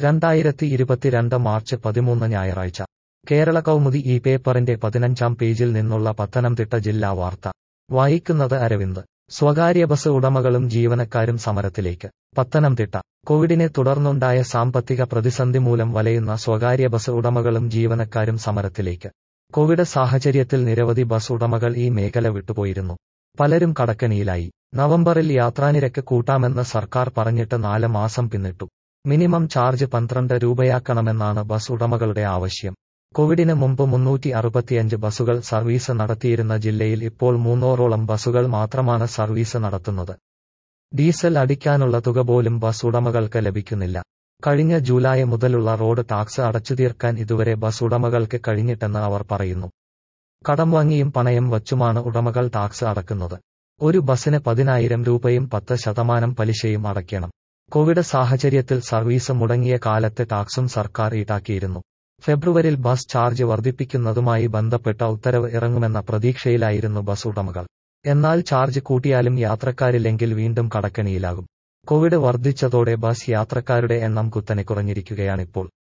രണ്ടായിരത്തി ഇരുപത്തിരണ്ട് മാർച്ച് പതിമൂന്ന് ഞായറാഴ്ച കേരള കൗമുദി ഈ പേപ്പറിന്റെ പതിനഞ്ചാം പേജിൽ നിന്നുള്ള പത്തനംതിട്ട ജില്ലാ വാർത്ത വായിക്കുന്നത് അരവിന്ദ് സ്വകാര്യ ബസ് ഉടമകളും ജീവനക്കാരും സമരത്തിലേക്ക് പത്തനംതിട്ട കോവിഡിനെ തുടർന്നുണ്ടായ സാമ്പത്തിക പ്രതിസന്ധി മൂലം വലയുന്ന സ്വകാര്യ ബസ് ഉടമകളും ജീവനക്കാരും സമരത്തിലേക്ക് കോവിഡ് സാഹചര്യത്തിൽ നിരവധി ബസ് ഉടമകൾ ഈ മേഖല വിട്ടുപോയിരുന്നു പലരും കടക്കണിയിലായി നവംബറിൽ യാത്രാനിരക്ക് കൂട്ടാമെന്ന് സർക്കാർ പറഞ്ഞിട്ട് നാല് മാസം പിന്നിട്ടു മിനിമം ചാർജ് പന്ത്രണ്ട് രൂപയാക്കണമെന്നാണ് ബസ് ഉടമകളുടെ ആവശ്യം കോവിഡിന് മുമ്പ് മുന്നൂറ്റി അറുപത്തിയഞ്ച് ബസുകൾ സർവീസ് നടത്തിയിരുന്ന ജില്ലയിൽ ഇപ്പോൾ മൂന്നൂറോളം ബസുകൾ മാത്രമാണ് സർവീസ് നടത്തുന്നത് ഡീസൽ അടിക്കാനുള്ള തുക പോലും ബസ് ഉടമകൾക്ക് ലഭിക്കുന്നില്ല കഴിഞ്ഞ ജൂലൈ മുതലുള്ള റോഡ് ടാക്സ് അടച്ചുതീർക്കാൻ ഇതുവരെ ബസ് ഉടമകൾക്ക് കഴിഞ്ഞിട്ടെന്ന് അവർ പറയുന്നു കടം വാങ്ങിയും പണയം വച്ചുമാണ് ഉടമകൾ ടാക്സ് അടക്കുന്നത് ഒരു ബസിന് പതിനായിരം രൂപയും പത്ത് ശതമാനം പലിശയും അടയ്ക്കണം കോവിഡ് സാഹചര്യത്തിൽ സർവീസ് മുടങ്ങിയ കാലത്ത് ടാക്സും സർക്കാർ ഈടാക്കിയിരുന്നു ഫെബ്രുവരിയിൽ ബസ് ചാർജ് വർദ്ധിപ്പിക്കുന്നതുമായി ബന്ധപ്പെട്ട ഉത്തരവ് ഇറങ്ങുമെന്ന പ്രതീക്ഷയിലായിരുന്നു ബസ് ഉടമകൾ എന്നാൽ ചാർജ് കൂട്ടിയാലും യാത്രക്കാരില്ലെങ്കിൽ വീണ്ടും കടക്കണിയിലാകും കോവിഡ് വർദ്ധിച്ചതോടെ ബസ് യാത്രക്കാരുടെ എണ്ണം കുത്തനെ കുറഞ്ഞിരിക്കുകയാണിപ്പോൾ